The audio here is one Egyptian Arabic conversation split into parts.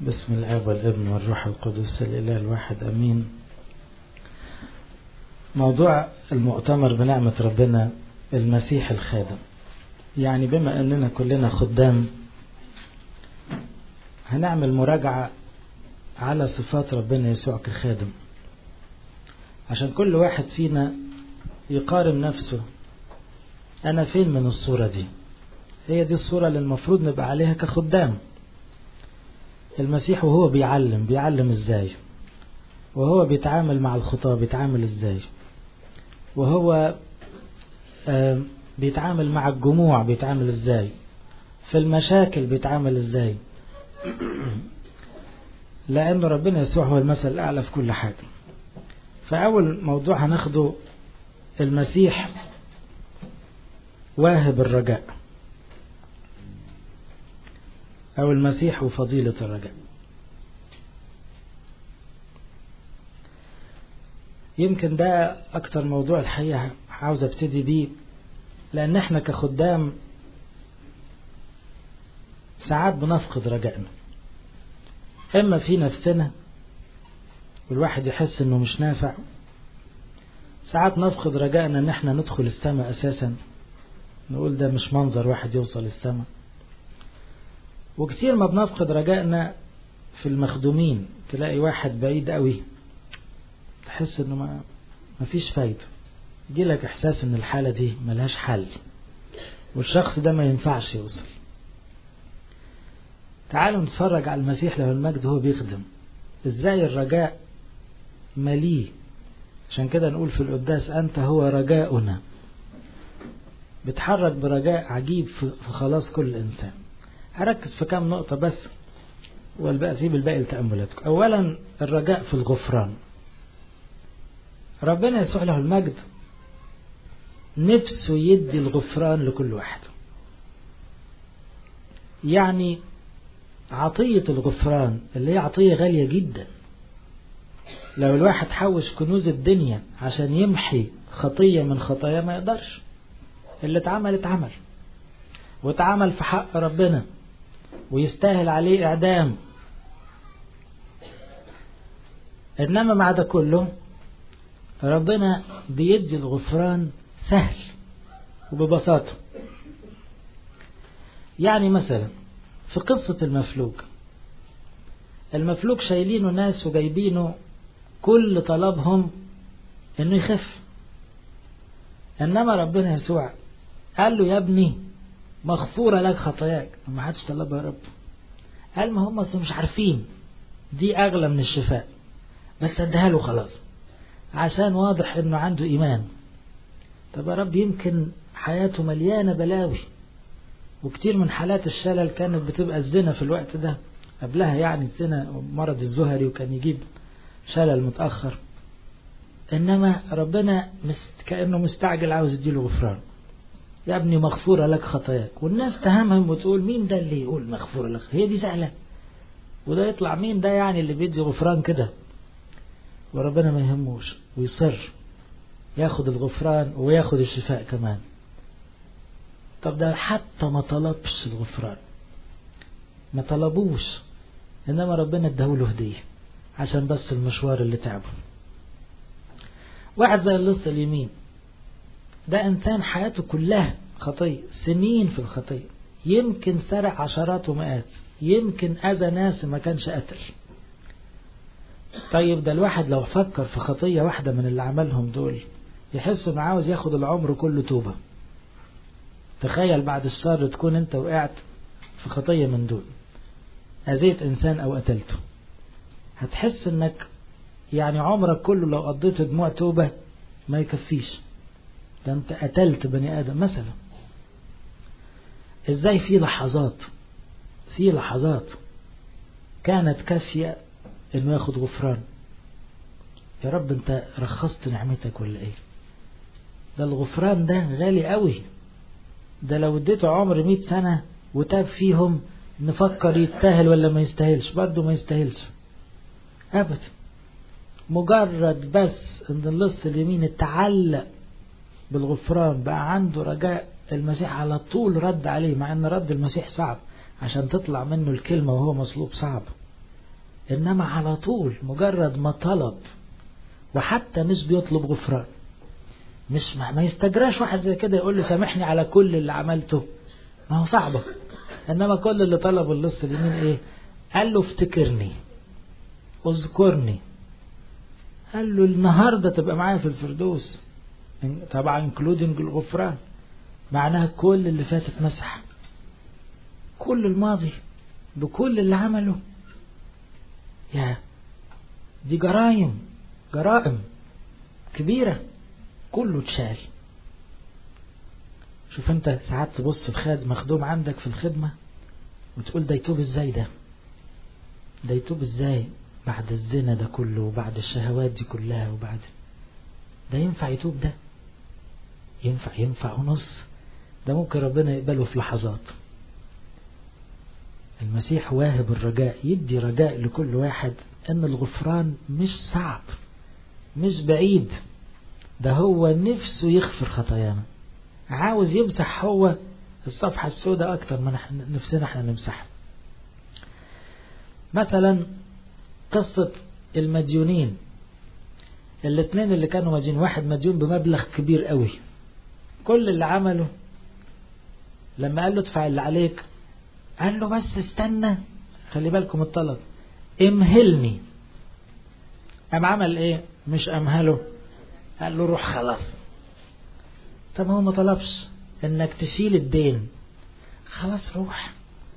بسم الآب والابن والروح القدس الإله الواحد أمين موضوع المؤتمر بنعمة ربنا المسيح الخادم يعني بما أننا كلنا خدام هنعمل مراجعة على صفات ربنا يسوع كخادم عشان كل واحد فينا يقارن نفسه أنا فين من الصورة دي هي دي الصورة اللي المفروض نبقى عليها كخدام المسيح وهو بيعلم بيعلم ازاي وهو بيتعامل مع الخطاة بيتعامل ازاي وهو آه بيتعامل مع الجموع بيتعامل ازاي في المشاكل بيتعامل ازاي لأن ربنا يسوع هو المثل الأعلى في كل حاجة فأول موضوع هناخده المسيح واهب الرجاء أو المسيح وفضيلة الرجاء يمكن ده أكتر موضوع الحقيقة عاوز أبتدي بيه لأن إحنا كخدام ساعات بنفقد رجائنا إما في نفسنا والواحد يحس إنه مش نافع ساعات نفقد رجائنا إن إحنا ندخل السماء أساسا نقول ده مش منظر واحد يوصل السماء وكتير ما بنفقد رجائنا في المخدومين تلاقي واحد بعيد قوي تحس انه ما مفيش فايدة يجي لك احساس ان الحالة دي ملهاش حل والشخص ده ما ينفعش يوصل تعالوا نتفرج على المسيح له المجد وهو بيخدم ازاي الرجاء مليه عشان كده نقول في القداس انت هو رجاؤنا بتحرك برجاء عجيب في خلاص كل انسان هركز في كام نقطة بس والباقي سيب الباقي لتأملاتكم أولا الرجاء في الغفران ربنا يسوع له المجد نفسه يدي الغفران لكل واحد يعني عطية الغفران اللي هي عطية غالية جدا لو الواحد حوش كنوز الدنيا عشان يمحي خطية من خطايا ما يقدرش اللي اتعمل اتعمل واتعمل في حق ربنا ويستاهل عليه إعدام إنما مع ده كله ربنا بيدي الغفران سهل وببساطة يعني مثلا في قصة المفلوج المفلوج شايلينه ناس وجايبينه كل طلبهم انه يخف انما ربنا يسوع قال له يا ابني مغفورة لك خطاياك ما حدش طلبها يا رب قال ما هم مش عارفين دي أغلى من الشفاء بس اديها له خلاص عشان واضح انه عنده ايمان طب يا رب يمكن حياته مليانة بلاوي وكتير من حالات الشلل كانت بتبقى الزنا في الوقت ده قبلها يعني الزنا مرض الزهري وكان يجيب شلل متأخر انما ربنا كأنه مستعجل عاوز يديله غفران يا ابني مغفورة لك خطاياك والناس تهمهم وتقول مين ده اللي يقول مغفورة لك هي دي سهلة وده يطلع مين ده يعني اللي بيدي غفران كده وربنا ما يهموش ويصر ياخد الغفران وياخد الشفاء كمان طب ده حتى ما طلبش الغفران ما طلبوش انما ربنا اداهوله هديه عشان بس المشوار اللي تعبه واحد زي اللص اليمين ده إنسان حياته كلها خطية سنين في الخطية يمكن سرق عشرات ومئات يمكن أذى ناس ما كانش قتل طيب ده الواحد لو فكر في خطية واحدة من اللي عملهم دول يحس انه عاوز ياخد العمر كله توبة تخيل بعد الشر تكون انت وقعت في خطية من دول أذيت إنسان أو قتلته هتحس انك يعني عمرك كله لو قضيت دموع توبة ما يكفيش ده انت قتلت بني ادم مثلا ازاي في لحظات في لحظات كانت كافية انه ياخد غفران يا رب انت رخصت نعمتك ولا ايه ده الغفران ده غالي قوي ده لو اديته عمر مئة سنة وتاب فيهم نفكر يستاهل ولا ما يستاهلش برضه ما يستاهلش ابدا مجرد بس ان اللص اليمين اتعلق بالغفران بقى عنده رجاء المسيح على طول رد عليه مع ان رد المسيح صعب عشان تطلع منه الكلمة وهو مصلوب صعب إنما على طول مجرد ما طلب وحتى مش بيطلب غفران مش ما يستجراش واحد زي كده يقول له سامحني على كل اللي عملته ما هو صعبة إنما كل اللي طلبه اللص اليمين إيه قال له افتكرني اذكرني قال له النهارده تبقى معايا في الفردوس طبعا انكلودنج الغفران معناها كل اللي فات اتمسح كل الماضي بكل اللي عمله يا دي جرائم جرائم كبيرة كله اتشال شوف انت ساعات تبص في خاد مخدوم عندك في الخدمة وتقول ده يتوب ازاي ده ده يتوب ازاي بعد الزنا ده كله وبعد الشهوات دي كلها وبعد ده ينفع يتوب ده ينفع ينفع ونص ده ممكن ربنا يقبله في لحظات المسيح واهب الرجاء يدي رجاء لكل واحد ان الغفران مش صعب مش بعيد ده هو نفسه يغفر خطايانا عاوز يمسح هو الصفحة السوداء أكتر من نفسنا احنا نمسحها مثلا قصة المديونين الاثنين اللي كانوا مديون واحد مديون بمبلغ كبير قوي كل اللي عمله لما قال له ادفع اللي عليك قال له بس استنى خلي بالكم الطلب امهلني قام عمل ايه مش امهله قال له روح خلاص طب هو ما طلبش انك تشيل الدين خلاص روح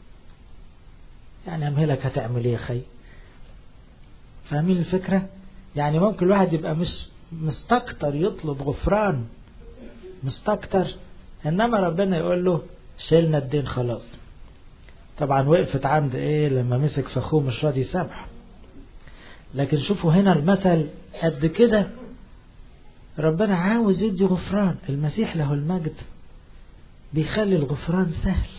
يعني امهلك هتعمل ايه يا خي فاهمين الفكرة يعني ممكن الواحد يبقى مش مستكتر يطلب غفران مستكتر انما ربنا يقول له شيلنا الدين خلاص طبعا وقفت عند ايه لما مسك في اخوه مش راضي يسامحه لكن شوفوا هنا المثل قد كده ربنا عاوز يدي غفران المسيح له المجد بيخلي الغفران سهل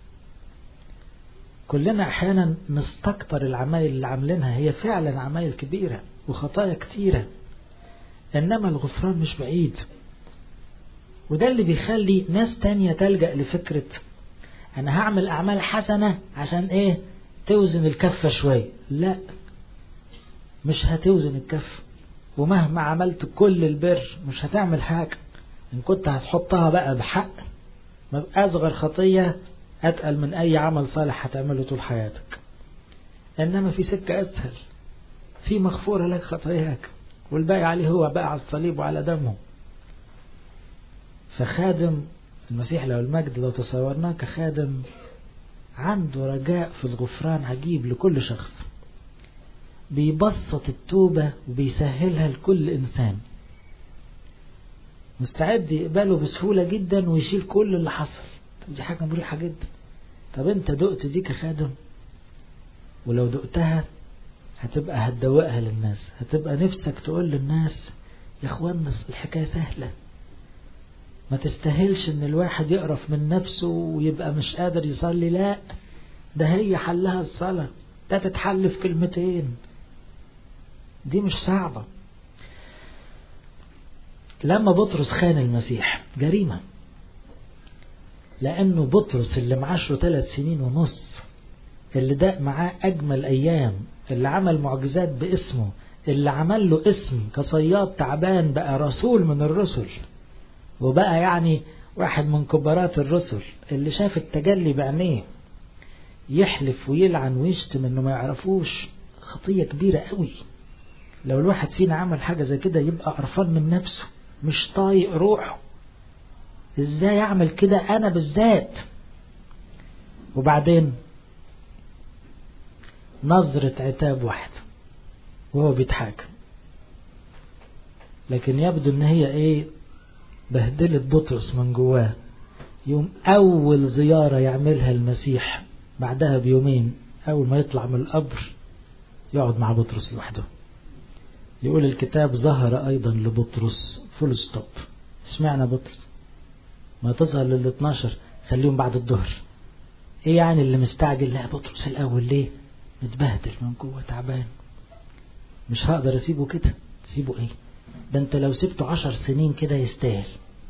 كلنا احيانا نستكتر العمايل اللي عاملينها هي فعلا عمايل كبيرة وخطايا كتيرة انما الغفران مش بعيد وده اللي بيخلي ناس تانية تلجأ لفكرة انا هعمل اعمال حسنة عشان ايه توزن الكفة شوية لا مش هتوزن الكفة ومهما عملت كل البر مش هتعمل حاجة ان كنت هتحطها بقى بحق اصغر خطية اتقل من اي عمل صالح هتعمله طول حياتك انما في سكة اسهل في مغفورة لك خطاياك والباقي عليه هو بقى على الصليب وعلى دمه فخادم المسيح له المجد لو تصورناه كخادم عنده رجاء في الغفران عجيب لكل شخص بيبسط التوبة وبيسهلها لكل إنسان مستعد يقبله بسهولة جدا ويشيل كل اللي حصل طب دي حاجة مريحة جدا طب انت دقت دي كخادم ولو دقتها هتبقى هتدوقها للناس هتبقى نفسك تقول للناس يا اخوانا الحكاية سهلة ما تستاهلش ان الواحد يقرف من نفسه ويبقى مش قادر يصلي لا ده هي حلها الصلاة ده تتحل في كلمتين دي مش صعبة لما بطرس خان المسيح جريمة لأنه بطرس اللي معاشره ثلاث سنين ونص اللي داق معاه أجمل أيام اللي عمل معجزات باسمه اللي عمل له اسم كصياد تعبان بقى رسول من الرسل وبقى يعني واحد من كبارات الرسل اللي شاف التجلي بعينيه يحلف ويلعن ويشتم انه ما يعرفوش خطية كبيرة قوي لو الواحد فينا عمل حاجة زي كده يبقى قرفان من نفسه مش طايق روحه ازاي اعمل كده انا بالذات وبعدين نظرة عتاب واحد وهو بيتحاكم لكن يبدو ان هي ايه بهدلت بطرس من جواه يوم اول زيارة يعملها المسيح بعدها بيومين اول ما يطلع من القبر يقعد مع بطرس لوحده يقول الكتاب ظهر ايضا لبطرس فول ستوب اشمعنى بطرس ما تظهر لل 12 خليهم بعد الظهر ايه يعني اللي مستعجل لا بطرس الاول ليه متبهدل من جوه تعبان مش هقدر اسيبه كده تسيبه ايه ده انت لو سبته عشر سنين كده يستاهل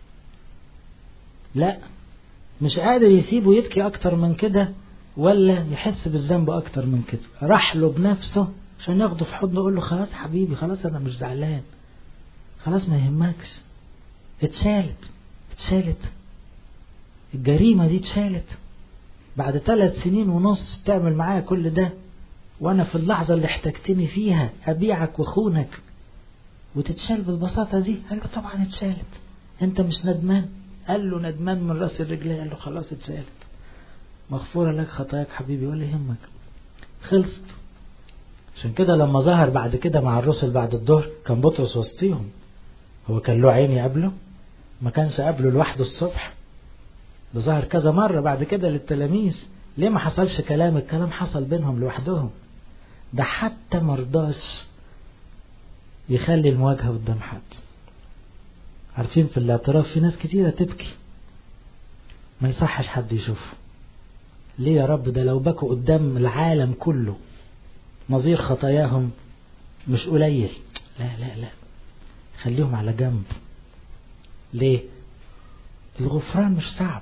لا مش قادر يسيبه يبكي اكتر من كده ولا يحس بالذنب اكتر من كده راح له بنفسه عشان ياخده في حضنه يقول له خلاص حبيبي خلاص انا مش زعلان خلاص ما يهمكش اتشالت اتشالت الجريمة دي اتشالت بعد ثلاث سنين ونص بتعمل معايا كل ده وانا في اللحظة اللي احتجتني فيها ابيعك واخونك وتتشال بالبساطة دي قال له طبعا اتشالت انت مش ندمان قال له ندمان من راس الرجل قال له خلاص اتشالت مغفورة لك خطاياك حبيبي ولا يهمك خلصت عشان كده لما ظهر بعد كده مع الرسل بعد الظهر كان بطرس وسطيهم هو كان له عين يقابله ما كانش قابله لوحده الصبح ده ظهر كذا مرة بعد كده للتلاميذ ليه ما حصلش كلام الكلام حصل بينهم لوحدهم ده حتى مرضاش يخلي المواجهة قدام حد عارفين في الاعتراف في ناس كتيرة تبكي ما يصحش حد يشوفه ليه يا رب ده لو بكوا قدام العالم كله نظير خطاياهم مش قليل لا لا لا خليهم على جنب ليه الغفران مش صعب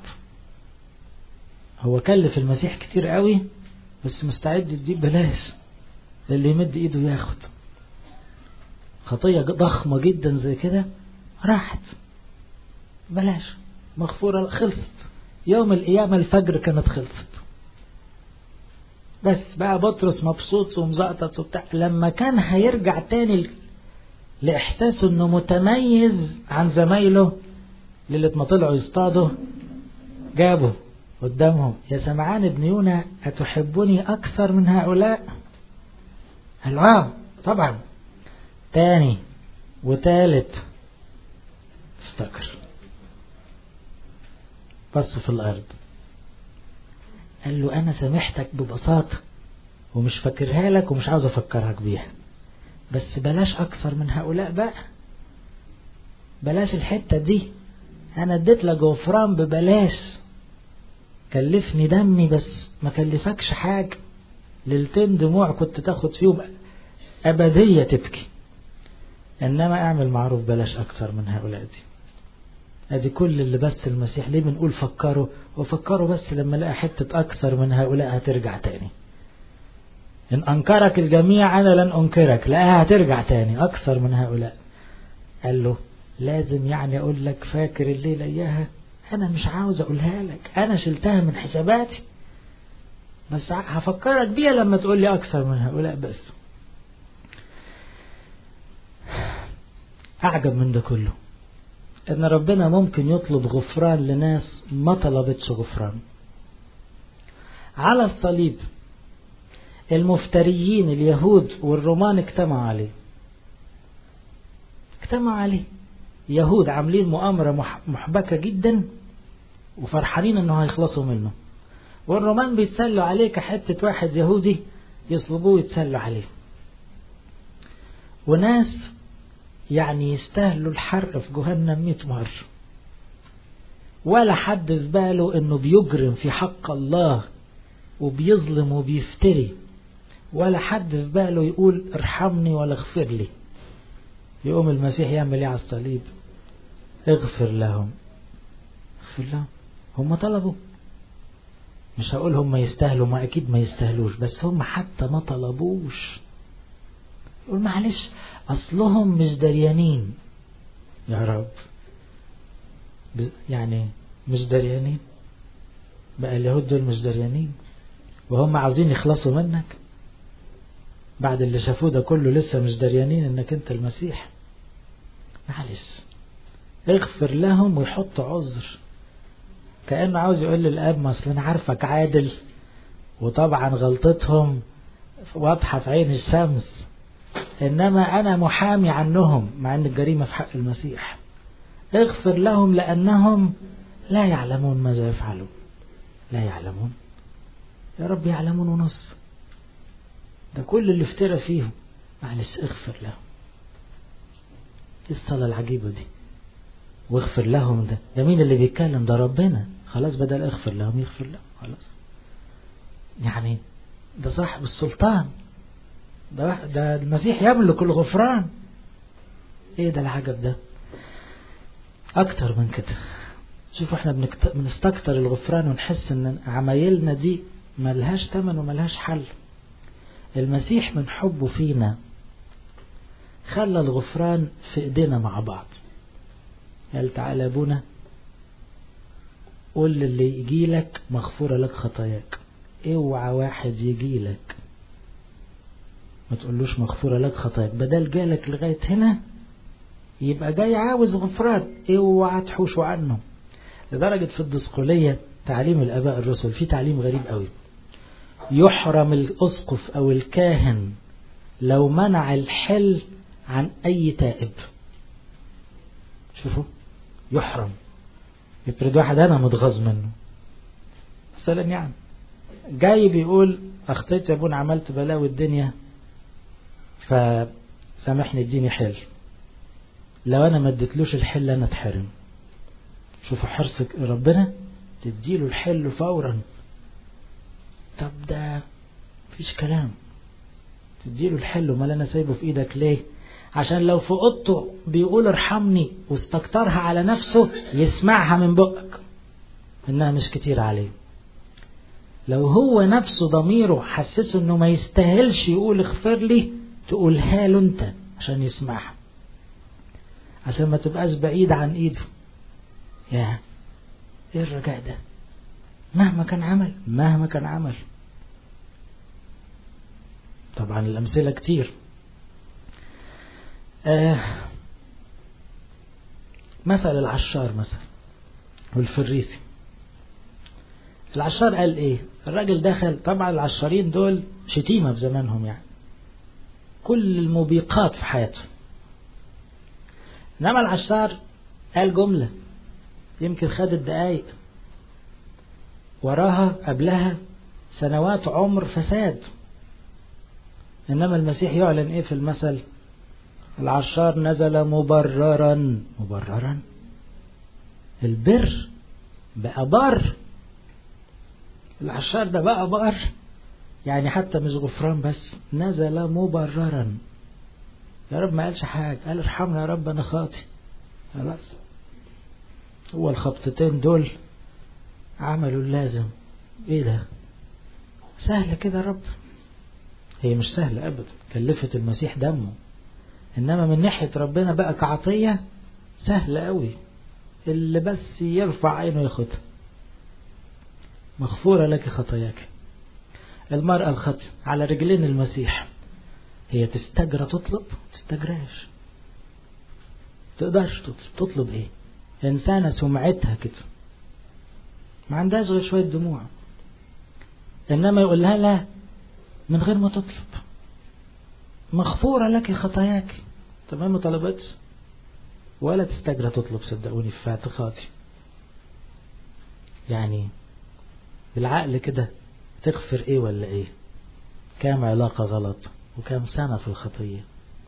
هو كلف المسيح كتير قوي بس مستعد يديه ببلاش للي يمد ايده ياخد خطية ضخمة جدا زي كده راحت بلاش مغفورة خلصت يوم القيامة الفجر كانت خلصت بس بقى بطرس مبسوط ومزقطط وبتاع لما كان هيرجع تاني لإحساسه إنه متميز عن زمايله ليلة ما طلعوا يصطادوا جابوا قدامهم يا سمعان ابن يونا أتحبني أكثر من هؤلاء؟ قال آه طبعا تاني وتالت افتكر بص في الأرض قال له أنا سامحتك ببساطة ومش فاكرها لك ومش عاوز أفكرك بيها بس بلاش أكثر من هؤلاء بقى بلاش الحتة دي أنا اديت لك غفران ببلاش كلفني دمي بس ما كلفكش حاجة ليلتين دموع كنت تاخد فيهم أبدية تبكي إنما أعمل معروف بلاش أكثر من هؤلاء دي ادي كل اللي بس المسيح ليه بنقول فكروا وفكروا بس لما لقى حتة أكثر من هؤلاء هترجع تاني إن أنكرك الجميع أنا لن أنكرك لا هترجع تاني أكثر من هؤلاء قال له لازم يعني أقول لك فاكر الليلة إياها أنا مش عاوز أقولها لك أنا شلتها من حساباتي بس هفكرك بيها لما تقول لي أكثر من هؤلاء بس أعجب من ده كله ان ربنا ممكن يطلب غفران لناس ما طلبتش غفران على الصليب المفتريين اليهود والرومان اجتمعوا عليه اجتمعوا عليه يهود عاملين مؤامرة محبكة جدا وفرحانين انه هيخلصوا منه والرومان بيتسلوا عليه كحتة واحد يهودي يصلبوه ويتسلوا عليه وناس يعني يستاهلوا الحرق في جهنم 100 مرة ولا حد في باله انه بيجرم في حق الله وبيظلم وبيفتري ولا حد في باله يقول ارحمني ولا اغفر لي يقوم المسيح يعمل ايه على الصليب اغفر لهم اغفر لهم هم طلبوا مش هقول هم يستاهلوا ما اكيد ما يستاهلوش بس هم حتى ما طلبوش يقول معلش أصلهم مش دريانين يا رب يعني مش دريانين بقى اليهود دول مش دريانين وهم عاوزين يخلصوا منك بعد اللي شافوه ده كله لسه مش دريانين انك انت المسيح معلش اغفر لهم ويحط عذر كأنه عاوز يقول للأب ما أصل أنا عارفك عادل وطبعا غلطتهم واضحة في عين الشمس إنما أنا محامي عنهم مع أن الجريمة في حق المسيح اغفر لهم لأنهم لا يعلمون ماذا يفعلون لا يعلمون يا رب يعلمون ونص ده كل اللي افترى فيهم معلش اغفر لهم ايه الصلاة العجيبة دي واغفر لهم ده ده مين اللي بيتكلم ده ربنا خلاص بدل اغفر لهم يغفر لهم خلاص يعني ده صاحب السلطان ده ده المسيح يملك الغفران ايه ده العجب ده اكتر من كده شوفوا احنا بنستكتر الغفران ونحس ان عمايلنا دي ملهاش تمن وملهاش حل المسيح من حبه فينا خلى الغفران في ايدينا مع بعض قال تعالى يا ابونا قول للي يجي لك مغفورة لك خطاياك اوعى واحد يجي لك ما تقولوش مغفورة لك خطاياك بدل جالك لغاية هنا يبقى جاي عاوز غفران اوعى تحوشوا عنه لدرجة في الدسقلية تعليم الآباء الرسل في تعليم غريب قوي يحرم الأسقف أو الكاهن لو منع الحل عن أي تائب شوفوا يحرم يفرض واحد أنا متغاظ منه مثلا يعني جاي بيقول أخطيت يا ابونا عملت بلاوي الدنيا فسامحني اديني حل لو أنا ما اديتلوش الحل أنا اتحرم شوفوا حرص ربنا تديله الحل فورا طب ده مفيش كلام تديله الحل وما انا سايبه في ايدك ليه عشان لو في اوضته بيقول ارحمني واستكترها على نفسه يسمعها من بقك انها مش كتير عليه لو هو نفسه ضميره حسسه انه ما يستاهلش يقول اغفر لي تقولها له انت عشان يسمعها عشان ما تبقاش بعيد عن ايده يا ايه الرجاء ده مهما كان عمل مهما كان عمل طبعا الأمثلة كتير آه مثل العشار مثلا والفريسي العشار قال ايه الراجل دخل طبعا العشارين دول شتيمة في زمانهم يعني كل الموبقات في حياته انما العشار قال جملة يمكن خدت دقايق وراها قبلها سنوات عمر فساد إنما المسيح يعلن إيه في المثل العشار نزل مبررا مبررا البر بقى بر العشار ده بقى بر يعني حتى مش غفران بس نزل مبررا يا رب ما قالش حاجة قال ارحمنا يا رب أنا خاطي خلاص هو الخبطتين دول عملوا اللازم ايه ده سهلة كده يا رب هي مش سهلة ابدا كلفت المسيح دمه انما من ناحية ربنا بقى كعطية سهلة قوي اللي بس يرفع عينه ياخدها مغفورة لك خطاياك المرأة الخطية على رجلين المسيح هي تستجرى تطلب تستجراش تقدرش تطلب تطلب ايه انسانة سمعتها كده ما عندهاش غير شوية دموع إنما يقول لها لا من غير ما تطلب مغفورة لك خطاياك تمام ما طلبتش ولا تستجرى تطلب صدقوني في اعتقادي يعني بالعقل كده تغفر ايه ولا ايه كام علاقة غلط وكام سنة في الخطية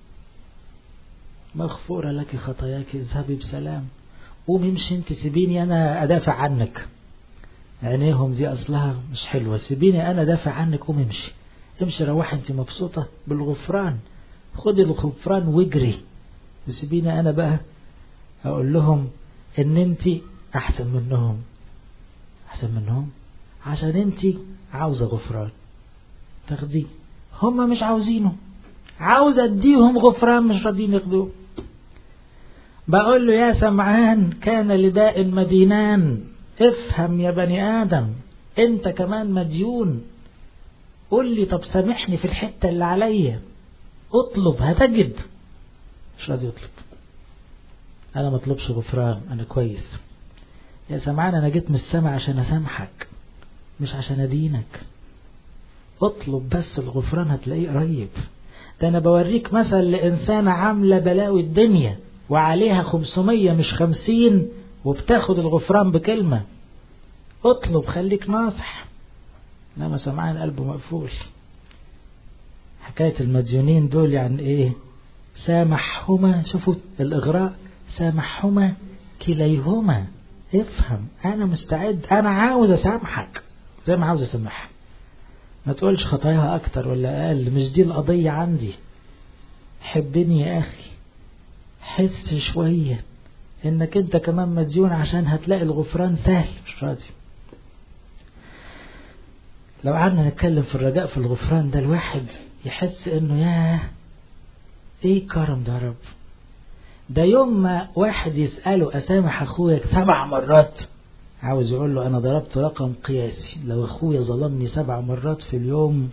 مغفورة لك خطاياك اذهبي بسلام قومي امشي انت سيبيني انا ادافع عنك عينيهم دي اصلها مش حلوة سيبيني انا دافع عنك قومي امشي امشي روحي انت مبسوطة بالغفران خدي الغفران واجري وسيبيني انا بقى اقول لهم ان انت احسن منهم احسن منهم عشان انت عاوزة غفران تاخديه هما مش عاوزينه عاوز اديهم غفران مش راضيين ياخدوه بقول له يا سمعان كان لداء مدينان افهم يا بني آدم انت كمان مديون قول لي طب سامحني في الحتة اللي عليا اطلب هتجد مش راضي يطلب انا ما اطلبش غفران انا كويس يا سمعان انا جيت من السماء عشان اسامحك مش عشان ادينك اطلب بس الغفران هتلاقيه قريب ده انا بوريك مثل لانسانة عاملة بلاوي الدنيا وعليها خمسمية مش خمسين وبتاخد الغفران بكلمة اطلب خليك ناصح انما سمعان قلبه مقفول حكاية المديونين دول يعني ايه سامحهما شوفوا الاغراء سامحهما كليهما افهم انا مستعد انا عاوز اسامحك زي ما عاوز اسامحها ما تقولش خطاياها اكتر ولا اقل مش دي القضية عندي حبني يا اخي حس شوية انك انت كمان مديون عشان هتلاقي الغفران سهل مش راضي لو قعدنا نتكلم في الرجاء في الغفران ده الواحد يحس انه ياه ايه الكرم ده يا رب ده يوم ما واحد يسأله أسامح أخويا سبع مرات عاوز يقول له أنا ضربت رقم قياسي لو أخويا ظلمني سبع مرات في اليوم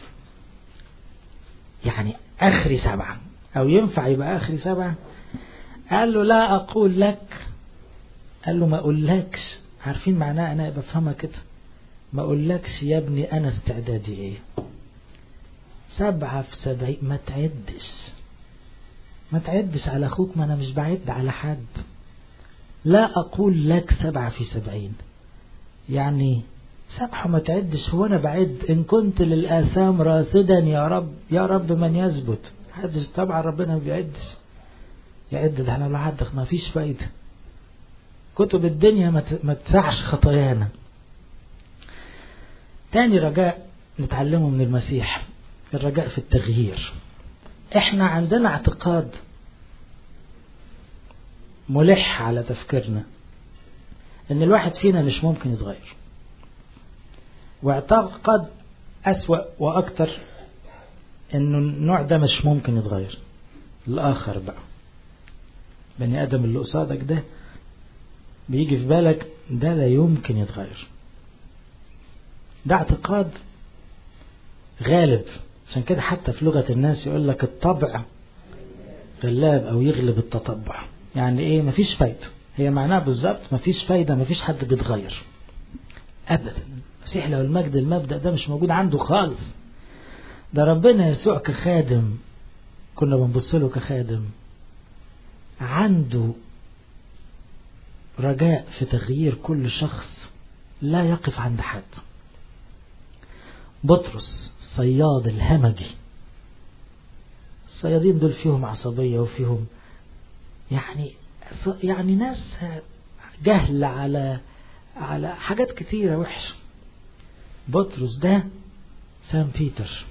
يعني آخري سبعة أو ينفع يبقى آخري سبعة قال له لا أقول لك قال له ما أقولكش عارفين معناه أنا بفهمها كده ما أقولكش يا ابني أنا استعدادي إيه سبعة في سبعين ما تعدش ما تعدش على أخوك ما أنا مش بعد على حد لا أقول لك سبعة في سبعين يعني سبحة ما تعدش هو أنا بعد إن كنت للآثام راصدا يا رب يا رب من يثبت حدش طبعا ربنا ما بيعدش يعد ده احنا لحد ما فيش فايدة كتب الدنيا ما تسعش خطايانا تاني رجاء نتعلمه من المسيح الرجاء في التغيير احنا عندنا اعتقاد ملح على تفكيرنا ان الواحد فينا مش ممكن يتغير واعتقد اسوأ واكتر انه النوع ده مش ممكن يتغير الاخر بقى بني ادم اللي قصادك ده بيجي في بالك ده لا يمكن يتغير ده اعتقاد غالب عشان كده حتى في لغة الناس يقول لك الطبع غلاب او يغلب التطبع يعني ايه مفيش فايدة هي معناها بالظبط مفيش فايدة مفيش حد بيتغير ابدا المسيح لو المجد المبدأ ده مش موجود عنده خالص ده ربنا يسوع كخادم كنا بنبص له كخادم عنده رجاء في تغيير كل شخص لا يقف عند حد بطرس الصياد الهمجي الصيادين دول فيهم عصبية وفيهم يعني يعني ناس جهل على على حاجات كتيرة وحشة بطرس ده سان بيتر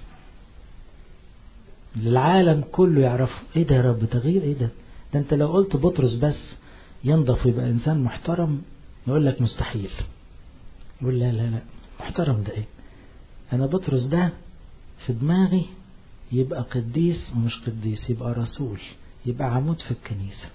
العالم كله يعرفه ايه ده يا رب تغيير ايه ده ده انت لو قلت بطرس بس ينضف ويبقى انسان محترم يقول لك مستحيل يقول لا لا لا محترم ده ايه انا بطرس ده في دماغي يبقى قديس ومش قديس يبقى رسول يبقى عمود في الكنيسة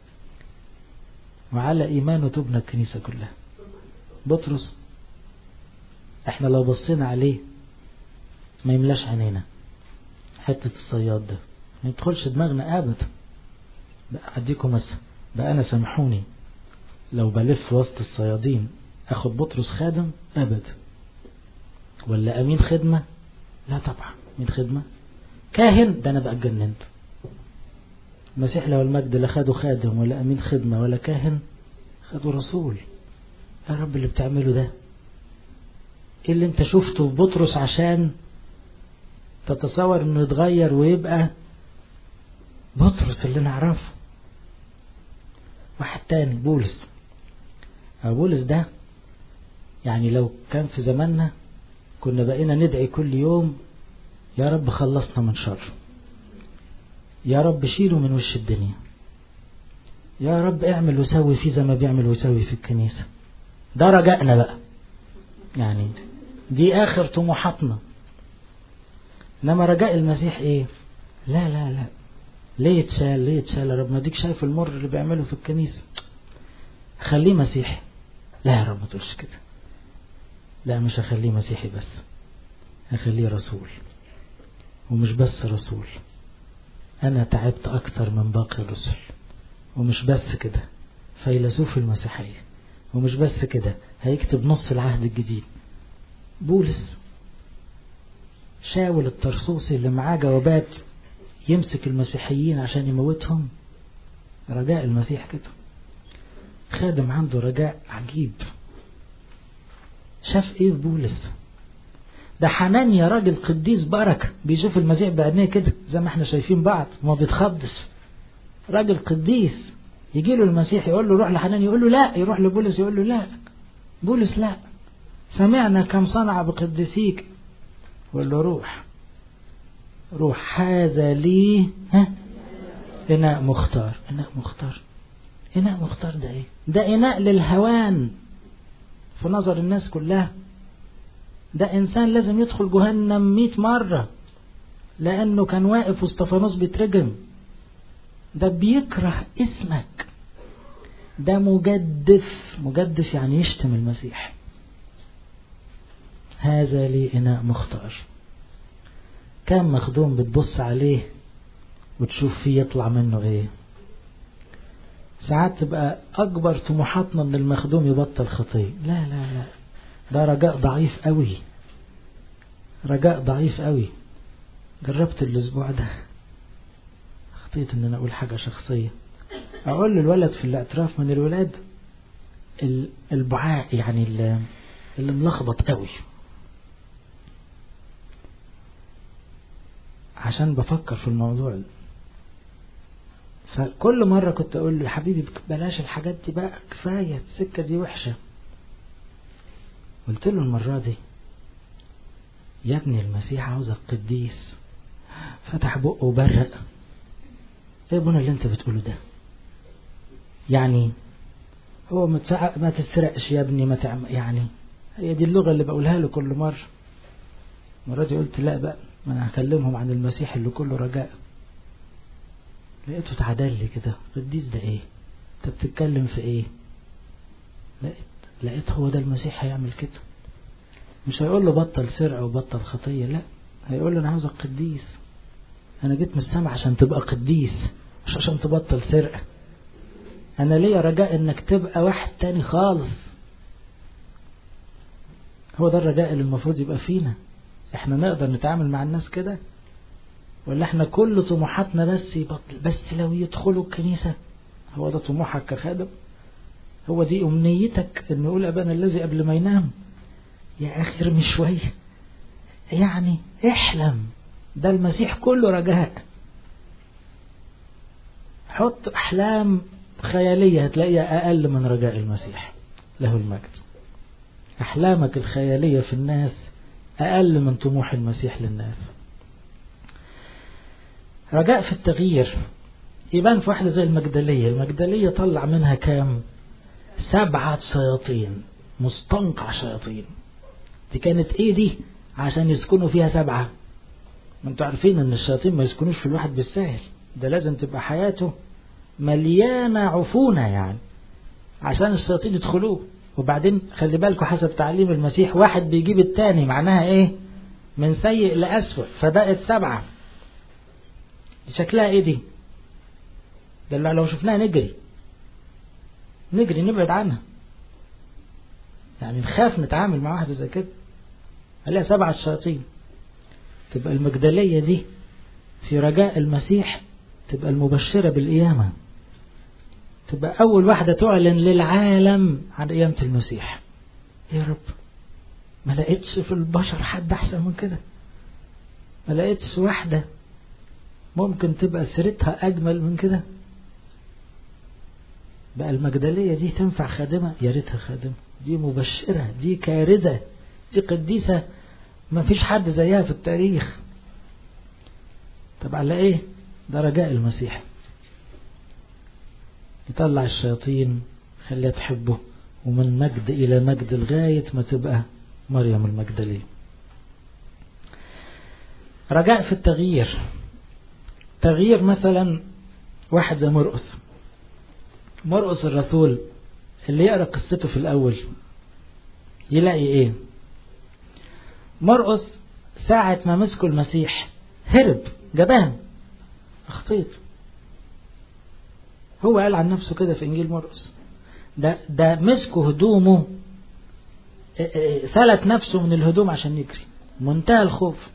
وعلى إيمانه تبنى الكنيسة كلها بطرس احنا لو بصينا عليه ما يملاش عينينا حتة الصياد ده ما يدخلش دماغنا أبدا بقى أديكم مثلا بقى أنا سامحوني لو بلف وسط الصيادين أخد بطرس خادم أبدا ولا أمين خدمة لا طبعا أمين خدمة كاهن ده أنا بقى اتجننت المسيح لو المجد لا خده خادم ولا أمين خدمة ولا كاهن خده رسول يا رب اللي بتعمله ده ايه اللي انت شفته في بطرس عشان تتصور انه يتغير ويبقى بطرس اللي نعرفه واحد تاني بولس بولس ده يعني لو كان في زماننا كنا بقينا ندعي كل يوم يا رب خلصنا من شر يا رب شيله من وش الدنيا يا رب اعمل وسوي فيه زي ما بيعمل ويسوي في الكنيسة ده رجائنا بقى يعني دي آخر طموحاتنا إنما رجاء المسيح إيه لا لا لا ليه يتشال ليه يتشال يا رب ما ديك شايف المر اللي بيعمله في الكنيسة خليه مسيحي لا يا رب ما تقولش كده لا مش هخليه مسيحي بس هخليه رسول ومش بس رسول أنا تعبت أكتر من باقي الرسل ومش بس كده فيلسوف المسيحية ومش بس كده هيكتب نص العهد الجديد بولس شاول الترسوسي اللي معاه جوابات يمسك المسيحيين عشان يموتهم رجاء المسيح كده خادم عنده رجاء عجيب شاف ايه في بولس ده حنانيا راجل قديس بركة بيشوف المسيح بعينيه كده زي ما احنا شايفين بعض وما بيتخضش راجل قديس يجي له المسيح يقول له روح لحنان يقول له لا يروح لبولس يقول له لا بولس لا سمعنا كم صنع بقدسيك يقول له روح روح هذا لي ها إناء مختار إناء مختار إناء مختار ده إيه ده إناء للهوان في نظر الناس كلها ده إنسان لازم يدخل جهنم مئة مرة لأنه كان واقف واستفانوس بيترجم ده بيكره اسمك ده مجدف مجدف يعني يشتم المسيح هذا لي إناء مختار كان مخدوم بتبص عليه وتشوف فيه يطلع منه ايه ساعات تبقى أكبر طموحاتنا إن المخدوم يبطل خطية لا لا لا ده رجاء ضعيف قوي رجاء ضعيف قوي جربت الأسبوع ده خطيت إن أنا أقول حاجة شخصية أقول للولد في الاعتراف من الولاد البعاء يعني اللي ملخبط قوي عشان بفكر في الموضوع فكل مرة كنت أقول له حبيبي بلاش الحاجات دي بقى كفاية السكة دي وحشة قلت له المرة دي يا ابني المسيح عاوزك قديس فتح بقه وبرق ايه ابونا اللي انت بتقوله ده يعني هو ما تسرقش يا ابني ما تعمل يعني هي دي اللغة اللي بقولها له كل مرة المرة دي قلت لا بقى ما انا هكلمهم عن المسيح اللي كله رجاء لقيته اتعدل لي كده قديس ده ايه انت بتتكلم في ايه لقيت لقيت هو ده المسيح هيعمل كده مش هيقول له بطل سرقة وبطل خطية لا هيقول له انا عاوزك قديس انا جيت من السماء عشان تبقى قديس مش عشان تبطل سرقة انا ليا رجاء انك تبقى واحد تاني خالص هو ده الرجاء اللي المفروض يبقى فينا احنا نقدر نتعامل مع الناس كده ولا احنا كل طموحاتنا بس يبطل بس لو يدخلوا الكنيسة هو ده طموحك كخادم هو دي أمنيتك إن يقول أبانا الذي قبل ما ينام يا أخي ارمي شوية يعني احلم ده المسيح كله رجاء حط أحلام خيالية هتلاقيها أقل من رجاء المسيح له المجد أحلامك الخيالية في الناس أقل من طموح المسيح للناس رجاء في التغيير يبان في واحدة زي المجدلية المجدلية طلع منها كام سبعة شياطين مستنقع شياطين دي كانت ايه دي عشان يسكنوا فيها سبعة ما انتوا عارفين ان الشياطين ما يسكنوش في الواحد بالسهل ده لازم تبقى حياته مليانة عفونة يعني عشان الشياطين يدخلوه وبعدين خلي بالكم حسب تعليم المسيح واحد بيجيب التاني معناها ايه من سيء لأسوأ فبقت سبعة شكلها ايه دي ده لو شفناها نجري نجري نبعد عنها يعني نخاف نتعامل مع واحدة زي كده عليها سبعة شياطين تبقى المجدلية دي في رجاء المسيح تبقى المبشرة بالقيامة تبقى أول واحدة تعلن للعالم عن قيامة المسيح يا رب ما لقيتش في البشر حد أحسن من كده ما لقيتش واحدة ممكن تبقى سيرتها أجمل من كده بقى المجدلية دي تنفع خادمة يا ريتها خادمة دي مبشرة دي كارثة دي قديسة ما فيش حد زيها في التاريخ طب على ايه ده رجاء المسيح يطلع الشياطين خليها تحبه ومن مجد إلى مجد لغاية ما تبقى مريم المجدلية رجاء في التغيير تغيير مثلا واحد زي مرقس مرقس الرسول اللي يقرأ قصته في الأول يلاقي ايه مرقس ساعة ما مسكوا المسيح هرب جبان اخطيط هو قال عن نفسه كده في انجيل مرقس ده ده مسكوا هدومه سلت نفسه من الهدوم عشان يجري منتهى الخوف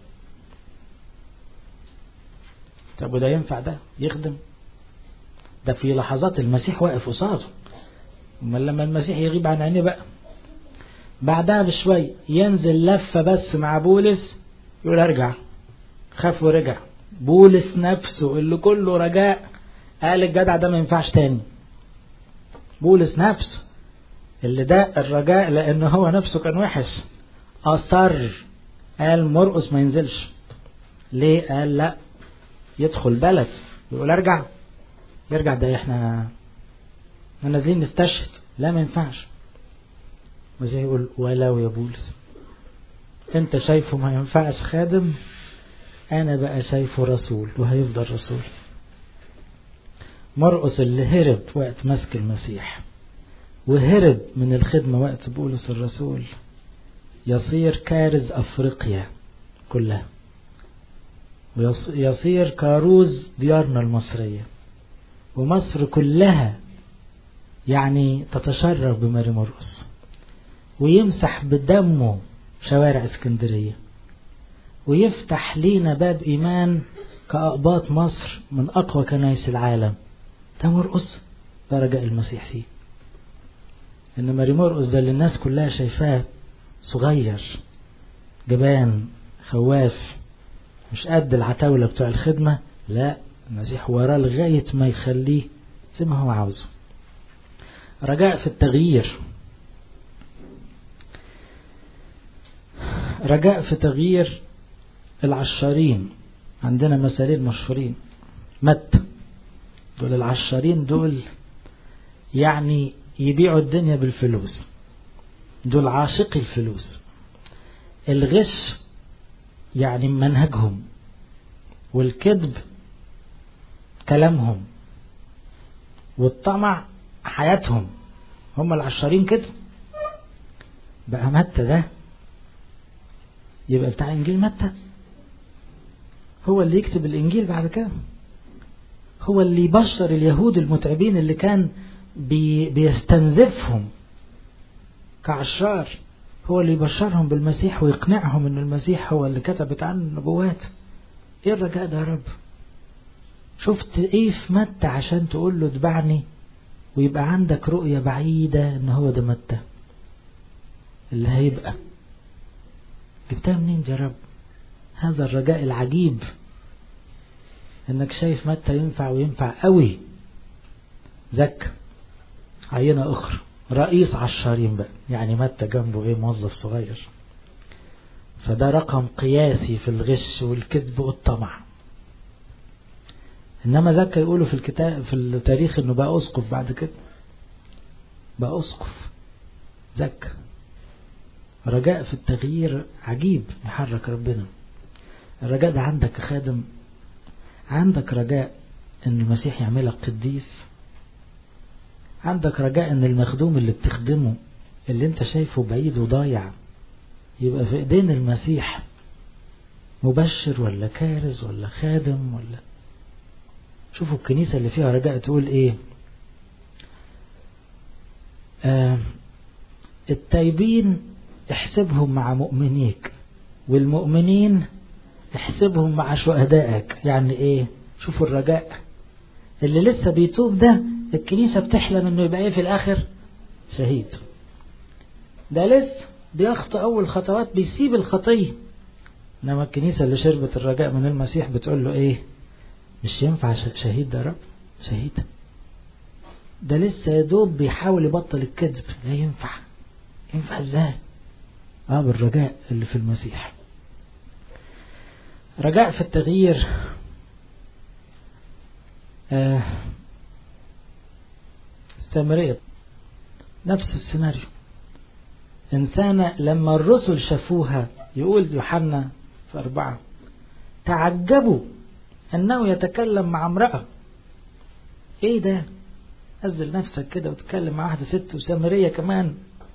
طب وده ينفع ده يخدم ده في لحظات المسيح واقف قصاده امال لما المسيح يغيب عن عينيه بقى بعدها بشوي ينزل لفة بس مع بولس يقول ارجع خاف ورجع بولس نفسه اللي كله رجاء قال الجدع ده ما ينفعش تاني بولس نفسه اللي ده الرجاء لأنه هو نفسه كان وحش أصر قال مرقس ما ينزلش ليه قال لا يدخل بلد يقول ارجع يرجع ده احنا ما نازلين نستشهد لا ما ينفعش وزي يقول ولو يا بولس انت شايفه ما ينفعش خادم أنا بقى شايفه رسول وهيفضل رسول مرقس اللي هرب وقت مسك المسيح وهرب من الخدمة وقت بولس الرسول يصير كارز أفريقيا كلها ويصير كاروز ديارنا المصرية ومصر كلها يعني تتشرف بماري مرقس ويمسح بدمه شوارع اسكندرية ويفتح لينا باب إيمان كأقباط مصر من أقوى كنايس العالم ده مرقس ده رجاء المسيح فيه إن ماري مرقس ده اللي الناس كلها شايفاه صغير جبان خواف مش قد العتاولة بتوع الخدمة لا المسيح وراه لغاية ما يخليه زي ما هو عاوزه رجاء في التغيير رجاء في تغيير العشارين عندنا مثالين مشهورين متى دول العشارين دول يعني يبيعوا الدنيا بالفلوس دول عاشقي الفلوس الغش يعني منهجهم والكذب كلامهم والطمع حياتهم هم العشارين كده بقى متى ده يبقى بتاع انجيل متى هو اللي يكتب الانجيل بعد كده هو اللي يبشر اليهود المتعبين اللي كان بي بيستنزفهم كعشار هو اللي يبشرهم بالمسيح ويقنعهم ان المسيح هو اللي كتبت عنه النبوات ايه الرجاء ده يا رب شفت ايه في متى عشان تقول له اتبعني ويبقى عندك رؤية بعيدة ان هو ده متى اللي هيبقى جبتها منين يا رب هذا الرجاء العجيب انك شايف متى ينفع وينفع قوي زك عينة اخرى رئيس عشارين بقى يعني متى جنبه ايه موظف صغير فده رقم قياسي في الغش والكذب والطمع انما ذاك يقولوا في الكتاب في التاريخ انه بقى اسقف بعد كده بقى اسقف ذاك رجاء في التغيير عجيب يحرك ربنا الرجاء ده عندك خادم عندك رجاء ان المسيح يعملك قديس عندك رجاء ان المخدوم اللي بتخدمه اللي انت شايفه بعيد وضايع يبقى في ايدين المسيح مبشر ولا كارز ولا خادم ولا شوفوا الكنيسة اللي فيها رجاء تقول ايه آه التايبين احسبهم مع مؤمنيك والمؤمنين احسبهم مع شهدائك يعني ايه شوفوا الرجاء اللي لسه بيتوب ده الكنيسة بتحلم انه يبقى ايه في الاخر شهيد ده لسه بيخطئ اول خطوات بيسيب الخطية انما الكنيسة اللي شربت الرجاء من المسيح بتقول له ايه مش ينفع شهيد ده رب شهيد ده لسه يا دوب بيحاول يبطل الكذب لا ينفع ينفع ازاي اه بالرجاء اللي في المسيح رجاء في التغيير آه السامرية نفس السيناريو إنسانة لما الرسل شافوها يقول يوحنا في أربعة تعجبوا أنه يتكلم مع امرأة إيه ده نزل نفسك كده وتتكلم مع واحدة ست وسامرية كمان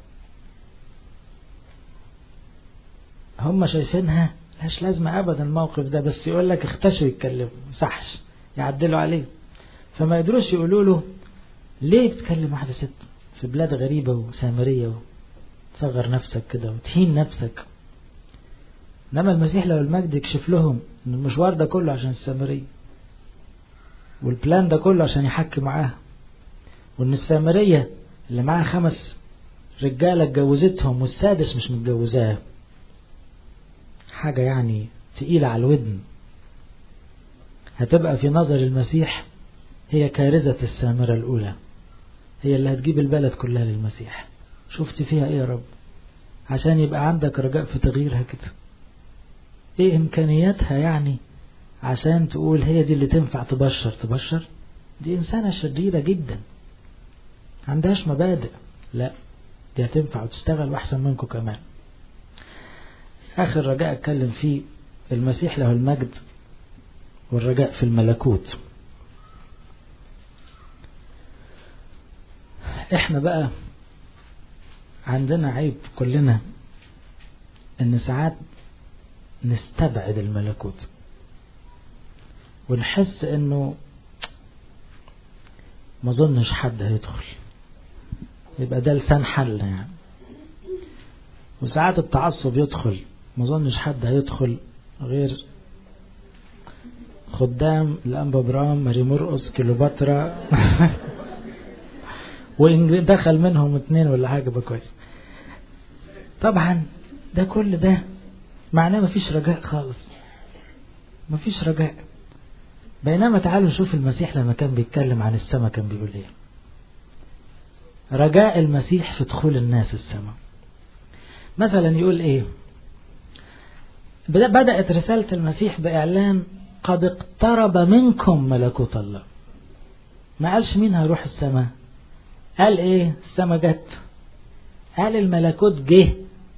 هم شايفينها ملهاش لازمة أبدا الموقف ده بس يقول لك اختشوا يتكلموا صحش يعدلوا عليه فما يقدروش يقولوا له ليه بتكلم واحدة ست في بلاد غريبة وسامرية تصغر نفسك كده وتهين نفسك انما المسيح لو المجد يكشف لهم ان المشوار ده كله عشان السامرية والبلان ده كله عشان يحكي معاها وان السامرية اللي معاها خمس رجالة اتجوزتهم والسادس مش متجوزاه حاجة يعني تقيلة على الودن هتبقى في نظر المسيح هي كارثة السامرة الأولى هي اللي هتجيب البلد كلها للمسيح شفت فيها ايه يا رب عشان يبقى عندك رجاء في تغييرها كده ايه امكانياتها يعني عشان تقول هي دي اللي تنفع تبشر تبشر دي انسانة شريرة جدا عندهاش مبادئ لا دي هتنفع وتشتغل واحسن منكم كمان اخر رجاء اتكلم فيه المسيح له المجد والرجاء في الملكوت احنا بقى عندنا عيب كلنا ان ساعات نستبعد الملكوت ونحس انه ما ظنش حد هيدخل يبقى ده لسان حل يعني وساعات التعصب يدخل ما ظنش حد هيدخل غير خدام الأنبا برام ماري مرقص كيلوباترا وإن دخل منهم اتنين ولا حاجة بقى كويس طبعا ده كل ده معناه مفيش رجاء خالص مفيش رجاء بينما تعالوا نشوف المسيح لما كان بيتكلم عن السماء كان بيقول ايه رجاء المسيح في دخول الناس السماء مثلا يقول ايه بدأت رسالة المسيح بإعلان قد اقترب منكم ملكوت الله ما قالش مين هيروح السماء قال ايه السماء جت قال الملكوت جه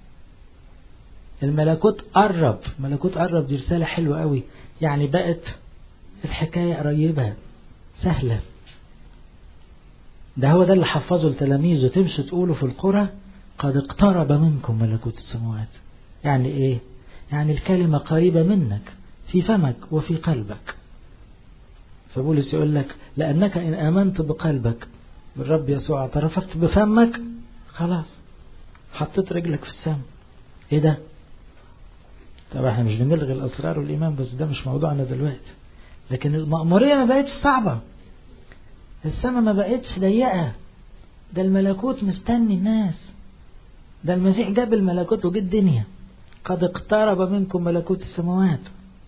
الملكوت قرب ملكوت قرب دي رسالة حلوة قوي يعني بقت الحكاية قريبة سهلة ده هو ده اللي حفظه لتلاميذه تمشي تقولوا في القرى قد اقترب منكم ملكوت السماوات يعني ايه يعني الكلمة قريبة منك في فمك وفي قلبك فبولس يقول لك لأنك إن آمنت بقلبك بالرب يسوع اعترفت بفمك خلاص حطيت رجلك في السماء ايه ده طبعا احنا مش بنلغي الاسرار والايمان بس ده مش موضوعنا دلوقتي لكن المأمورية ما بقتش صعبة السماء ما بقتش ضيقة ده الملكوت مستني الناس ده المسيح جاب الملكوت وجه الدنيا قد اقترب منكم ملكوت السماوات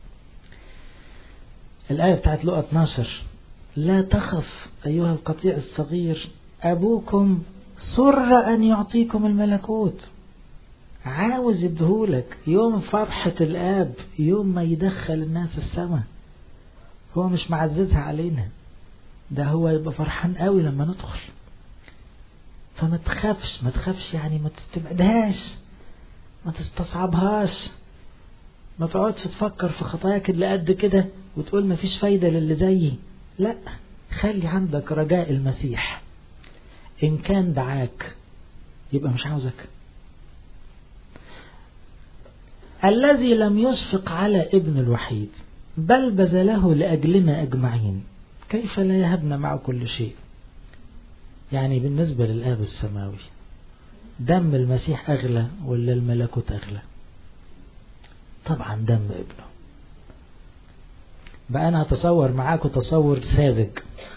الآية بتاعت لقى 12 لا تخف أيها القطيع الصغير أبوكم سر أن يعطيكم الملكوت عاوز يدهولك يوم فرحة الآب يوم ما يدخل الناس السماء هو مش معززها علينا ده هو يبقى فرحان قوي لما ندخل فما تخافش ما تخافش يعني ما تستبعدهاش ما تستصعبهاش ما تقعدش تفكر في خطاياك اللي قد كده وتقول ما فيش فايدة للي زيي لا خلي عندك رجاء المسيح إن كان دعاك يبقى مش عاوزك الذي لم يشفق على ابن الوحيد بل بذله لأجلنا أجمعين كيف لا يهبنا معه كل شيء يعني بالنسبة للآب السماوي دم المسيح أغلى ولا الملكوت أغلى طبعا دم ابنه بقى أنا أتصور معاكم تصور ساذج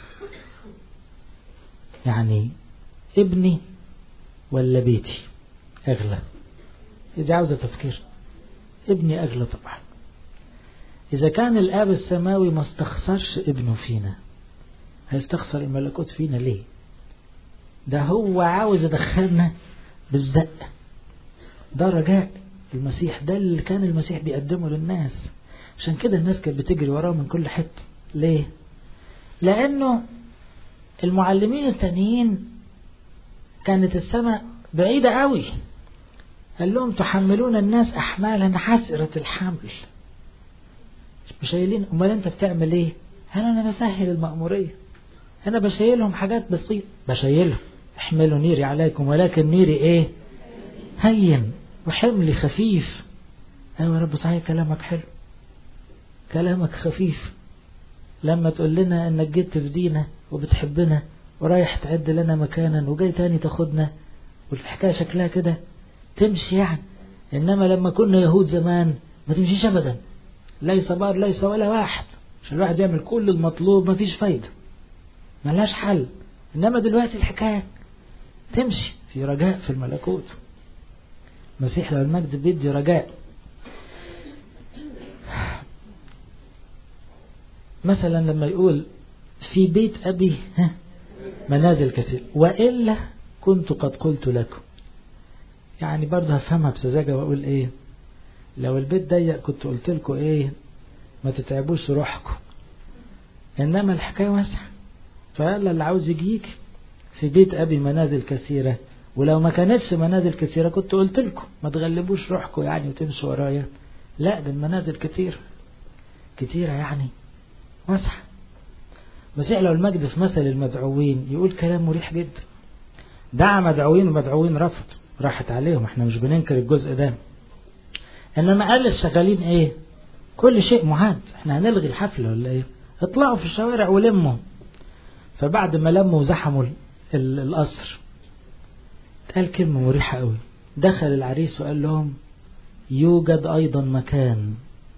يعني ابني ولا بيتي أغلى دي عاوزة تفكير ابني أغلى طبعا إذا كان الآب السماوي ما استخسرش ابنه فينا هيستخسر الملكوت فينا ليه ده هو عاوز يدخلنا بالزق ده رجاء المسيح ده اللي كان المسيح بيقدمه للناس عشان كده الناس كانت بتجري وراه من كل حتة ليه لأنه المعلمين التانيين كانت السماء بعيدة قوي قال لهم تحملون الناس أحمالا حسرة الحمل مش شايلين أمال أنت بتعمل إيه هل أنا بسهل المأمورية أنا بشيلهم حاجات بسيطة بشيلهم احملوا نيري عليكم ولكن نيري إيه هين وحملي خفيف أيوة يا رب صحيح كلامك حلو كلامك خفيف لما تقول لنا انك جيت تفدينا وبتحبنا ورايح تعد لنا مكانا وجاي تاني تاخدنا والحكاية شكلها كده تمشي يعني انما لما كنا يهود زمان ما تمشيش ابدا ليس بار ليس ولا واحد عشان الواحد يعمل كل المطلوب ما فيش فايدة ملهاش حل انما دلوقتي الحكاية تمشي في رجاء في الملكوت مسيح لو المجد بيدي رجاء مثلا لما يقول في بيت أبي منازل كثير وإلا كنت قد قلت لكم يعني برضه هفهمها بسذاجة وأقول إيه لو البيت ضيق كنت قلت لكم إيه ما تتعبوش روحكم إنما الحكاية واسعة فقال اللي عاوز يجيك في بيت أبي منازل كثيرة ولو ما كانتش منازل كثيرة كنت قلت لكم ما تغلبوش روحكم يعني وتمشوا ورايا لا ده المنازل كتير كتيرة يعني مسح مسيح لو المجد في مثل المدعوين يقول كلام مريح جدا دعا مدعوين ومدعوين رفض راحت عليهم احنا مش بننكر الجزء ده انما قال للشغالين ايه كل شيء معاد احنا هنلغي الحفلة ولا ايه اطلعوا في الشوارع ولموا فبعد ما لموا وزحموا القصر قال كلمة مريحة قوي دخل العريس وقال لهم يوجد أيضا مكان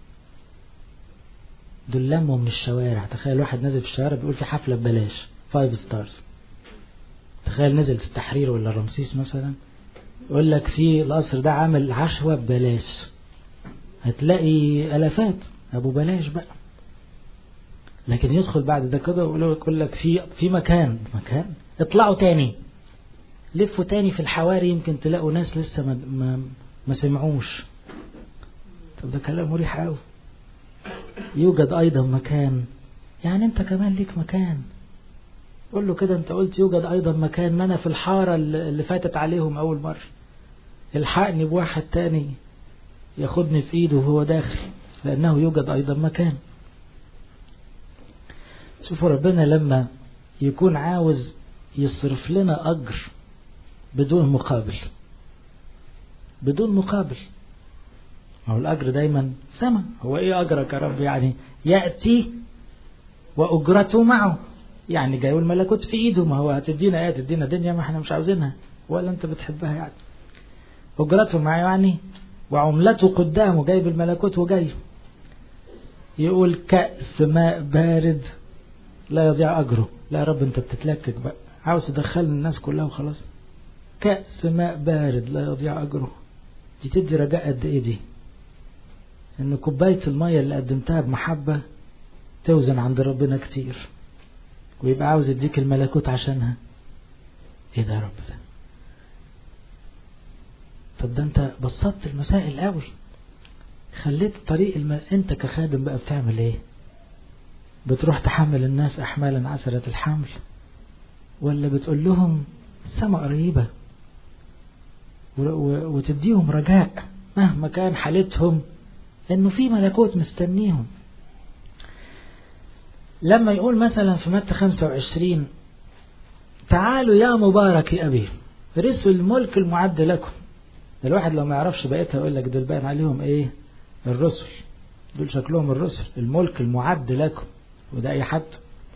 دول لموا من الشوارع تخيل واحد نازل في الشوارع بيقول في حفلة ببلاش فايف ستارز تخيل نزل في التحرير ولا رمسيس مثلا يقول لك في القصر ده عامل عشوة ببلاش هتلاقي ألفات أبو بلاش بقى لكن يدخل بعد ده كده ويقول لك في في مكان مكان اطلعوا تاني لفوا تاني في الحواري يمكن تلاقوا ناس لسه ما ما, ما سمعوش طب ده كلام مريح قوي يوجد ايضا مكان يعني انت كمان ليك مكان قول له كده انت قلت يوجد ايضا مكان ما انا في الحارة اللي فاتت عليهم اول مرة الحقني بواحد تاني ياخدني في ايده وهو داخل لانه يوجد ايضا مكان شوفوا ربنا لما يكون عاوز يصرف لنا أجر بدون مقابل بدون مقابل ما هو الأجر دايما سما هو إيه أجرك يا رب يعني يأتي وأجرته معه يعني جاي الملكوت في إيده ما هو هتدينا إيه تدينا دنيا ما احنا مش عاوزينها ولا أنت بتحبها يعني أجرته معه يعني وعملته قدامه جايب الملكوت وجاي يقول كأس ماء بارد لا يضيع أجره لا يا رب أنت بتتلكك بقى عاوز تدخلني الناس كلها وخلاص كأس ماء بارد لا يضيع أجره دي تدي رجاء قد إيه دي إن كوباية المية اللي قدمتها بمحبة توزن عند ربنا كتير ويبقى عاوز يديك الملكوت عشانها إيه ده يا رب ده طب ده أنت بسطت المسائل قوي خليت طريق الم... أنت كخادم بقى بتعمل إيه بتروح تحمل الناس أحمالا عسرة الحمل ولا بتقول لهم السماء قريبة وتديهم رجاء مهما كان حالتهم انه في ملكوت مستنيهم لما يقول مثلا في متى 25 تعالوا يا مبارك أبي رسوا الملك المعد لكم الواحد لو ما يعرفش بقيتها يقول لك دول باين عليهم ايه الرسل دول شكلهم الرسل الملك المعد لكم وده أي حد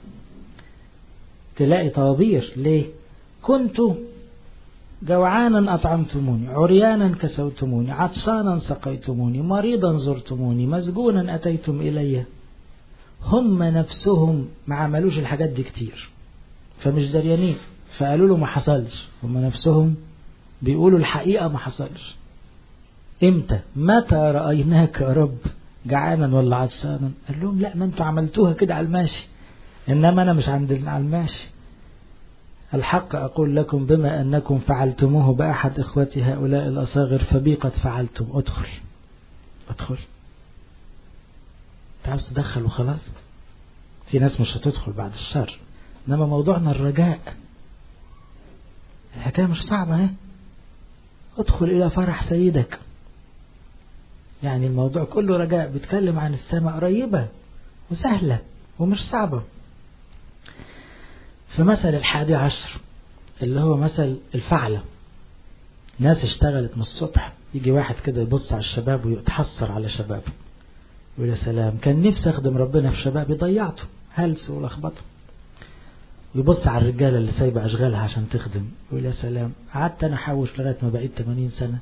تلاقي طوابير ليه كنت جوعانا أطعمتموني عريانا كسوتموني عطشانا سقيتموني مريضا زرتموني مسجونا أتيتم إلي هم نفسهم ما عملوش الحاجات دي كتير فمش دريانين فقالوا له ما حصلش هم نفسهم بيقولوا الحقيقة ما حصلش امتى متى رأيناك يا رب جعانا ولا عطشانا قال لهم لا ما انتوا عملتوها كده على الماشي انما انا مش عند على الماشي الحق أقول لكم بما أنكم فعلتموه بأحد إخوتي هؤلاء الأصاغر فبي قد فعلتم أدخل أدخل تعرف تدخل وخلاص في ناس مش هتدخل بعد الشر إنما موضوعنا الرجاء الحكاية مش صعبة اهي ادخل إلى فرح سيدك يعني الموضوع كله رجاء بيتكلم عن السماء قريبة وسهلة ومش صعبة في مثل الحادي عشر اللي هو مثل الفعلة ناس اشتغلت من الصبح يجي واحد كده يبص على الشباب ويتحسر على شبابه يقول يا سلام كان نفسي اخدم ربنا في شبابي ضيعته هلس ولخبطه ويبص على الرجالة اللي سايبة أشغالها عشان تخدم يقول يا سلام قعدت أنا أحوش لغاية ما بقيت 80 سنة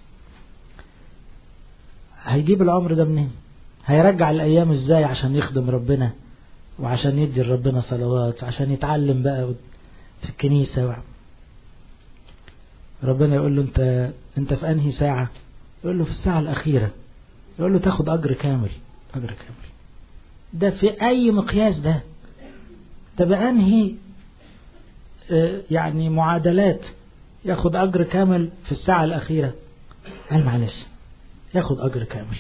هيجيب العمر ده منين هيرجع الأيام إزاي عشان يخدم ربنا وعشان يدي لربنا صلوات وعشان يتعلم بقى في الكنيسة ربنا يقول له انت انت في انهي ساعة يقول له في الساعة الأخيرة يقول له تاخد أجر كامل أجر كامل ده في أي مقياس ده ده بأنهي اه يعني معادلات ياخد أجر كامل في الساعة الأخيرة قال معلش ياخد أجر كامل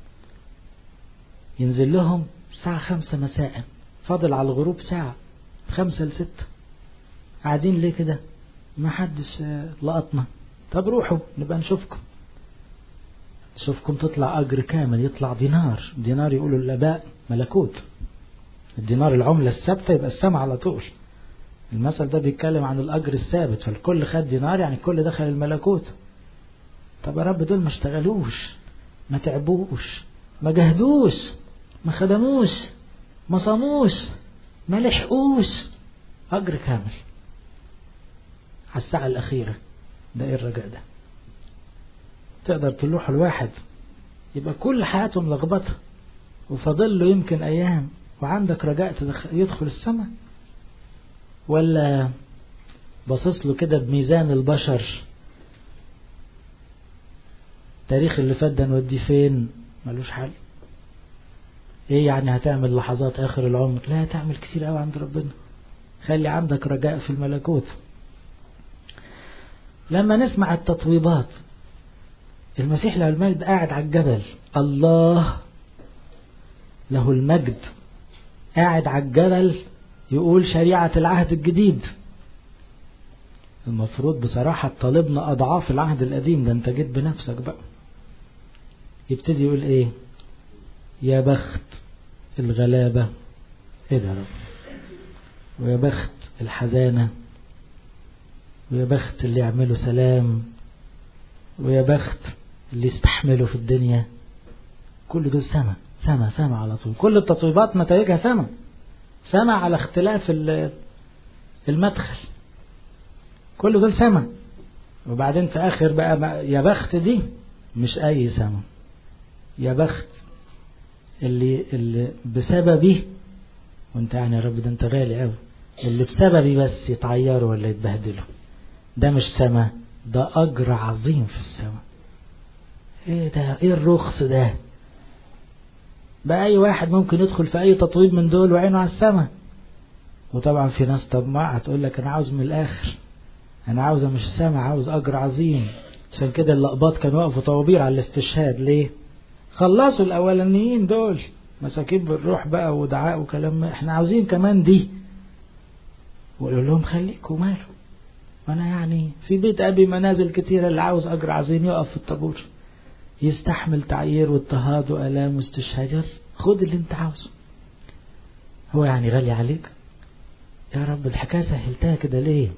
ينزل لهم الساعة خمسة مساء فاضل على الغروب ساعة خمسة لستة قاعدين ليه كده ما حدش لقطنا طب روحوا نبقى نشوفكم شوفكم تطلع أجر كامل يطلع دينار دينار يقولوا الآباء ملكوت الدينار العملة الثابتة يبقى السماء على طول المثل ده بيتكلم عن الأجر الثابت فالكل خد دينار يعني الكل دخل الملكوت طب يا رب دول ما اشتغلوش ما تعبوش ما جهدوش ما خدموش ما صاموش ما لحقوش أجر كامل على الساعة الأخيرة ده إيه الرجاء ده تقدر تلوح الواحد يبقى كل حياته ملخبطة وفاضل له يمكن أيام وعندك رجاء يدخل السماء ولا باصص له كده بميزان البشر تاريخ اللي فات ده نوديه فين ملوش حل ايه يعني هتعمل لحظات اخر العمر لا هتعمل كتير قوي عند ربنا خلي عندك رجاء في الملكوت لما نسمع التطويبات المسيح له المجد قاعد على الجبل الله له المجد قاعد على الجبل يقول شريعة العهد الجديد المفروض بصراحة طالبنا أضعاف العهد القديم ده أنت جيت بنفسك بقى يبتدي يقول إيه يا بخت الغلابة إيه ده يا رب ويا بخت الحزانة ويا بخت اللي يعملوا سلام ويا بخت اللي يستحملوا في الدنيا كل دول سما سما سما على طول كل التطويبات نتائجها سما سما على اختلاف المدخل كل دول سما وبعدين في اخر بقى يا بخت دي مش اي سما يا بخت اللي اللي بسببي وانت يعني يا رب ده انت غالي قوي اللي بسببي بس يتعيروا ولا يتبهدلوا ده مش سما ده اجر عظيم في السما ايه ده ايه الرخص ده بقى اي واحد ممكن يدخل في اي تطويب من دول وعينه على السما وطبعا في ناس طماعة هتقول لك انا عاوز من الاخر انا عاوزه مش سما عاوز اجر عظيم عشان كده اللقباط كانوا وقفوا طوابير على الاستشهاد ليه خلصوا الاولانيين دول مساكين بالروح بقى ودعاء وكلام احنا عاوزين كمان دي وقالوا لهم خليكوا ماله وانا يعني في بيت ابي منازل كتيرة اللي عاوز اجر عظيم يقف في الطابور يستحمل تعيير واضطهاد والام واستشهاد خد اللي انت عاوزه هو يعني غالي عليك يا رب الحكايه سهلتها كده ليه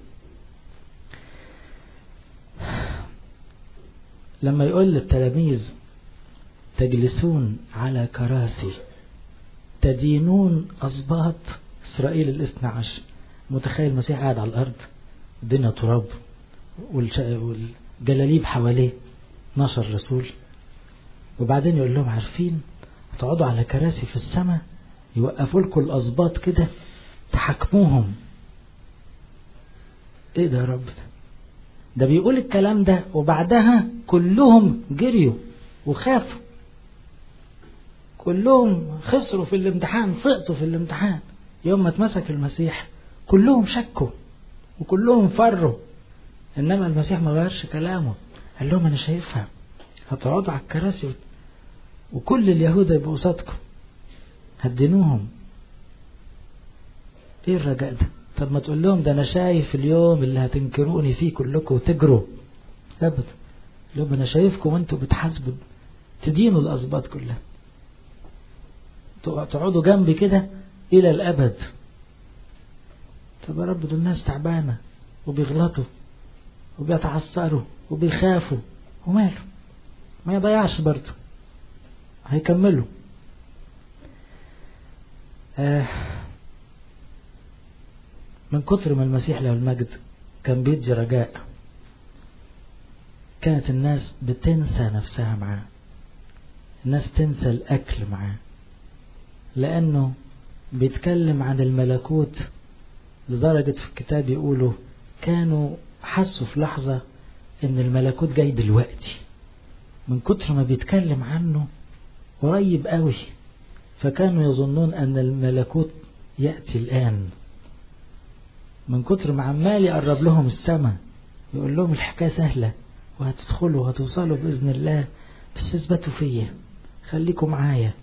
لما يقول للتلاميذ تجلسون على كراسي تدينون أسباط إسرائيل الاثنى عشر متخيل المسيح قاعد على الأرض الدنيا تراب والجلاليب حواليه 12 رسول وبعدين يقول لهم عارفين تقعدوا على كراسي في السماء يوقفوا لكم الأسباط كده تحكموهم ايه ده يا رب ده ده بيقول الكلام ده وبعدها كلهم جريوا وخافوا كلهم خسروا في الامتحان سقطوا في الامتحان يوم ما اتمسك المسيح كلهم شكوا وكلهم فروا انما المسيح ما غيرش كلامه قال لهم انا شايفها هتقعدوا على الكراسي وكل اليهود يبقوا قصادكم هدنوهم ايه الرجاء ده طب ما تقول لهم ده انا شايف اليوم اللي هتنكروني فيه كلكم وتجروا ابدا لهم انا شايفكم وانتوا بتحاسبوا تدينوا الاسباط كلها تقعدوا جنبي كده الى الابد طب يا رب دول ناس تعبانه وبيغلطوا وبيتعثروا وبيخافوا وماله ما يضيعش برضه هيكملوا آه من كتر ما المسيح له المجد كان بيدي رجاء كانت الناس بتنسى نفسها معاه الناس تنسى الأكل معاه لأنه بيتكلم عن الملكوت لدرجة في الكتاب يقولوا كانوا حسوا في لحظة إن الملكوت جاي دلوقتي من كتر ما بيتكلم عنه قريب قوي فكانوا يظنون أن الملكوت يأتي الآن من كتر ما عمال يقرب لهم السماء يقول لهم الحكاية سهلة وهتدخلوا وهتوصلوا بإذن الله بس اثبتوا فيا خليكم معايا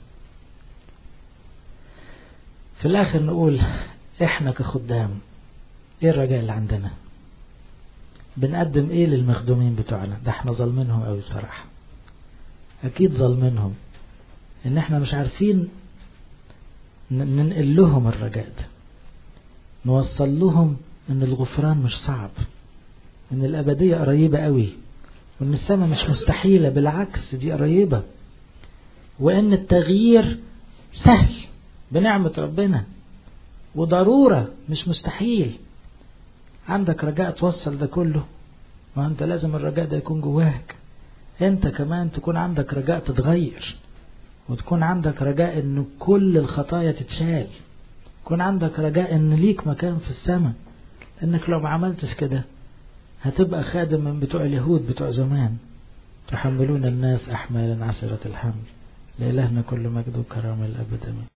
في الآخر نقول إحنا كخدام إيه الرجاء اللي عندنا بنقدم إيه للمخدومين بتوعنا ده إحنا ظالمينهم قوي بصراحة أكيد ظالمينهم إن إحنا مش عارفين ننقل لهم الرجاء ده نوصل لهم إن الغفران مش صعب إن الأبدية قريبة قوي وإن السماء مش مستحيلة بالعكس دي قريبة وإن التغيير سهل بنعمة ربنا وضرورة مش مستحيل عندك رجاء توصل ده كله ما أنت لازم الرجاء ده يكون جواك أنت كمان تكون عندك رجاء تتغير وتكون عندك رجاء أن كل الخطايا تتشال يكون عندك رجاء أن ليك مكان في السماء أنك لو ما عملتش كده هتبقى خادم من بتوع اليهود بتوع زمان تحملون الناس أحمالا عسرة الحمل لإلهنا كل مجد وكرامة الأبد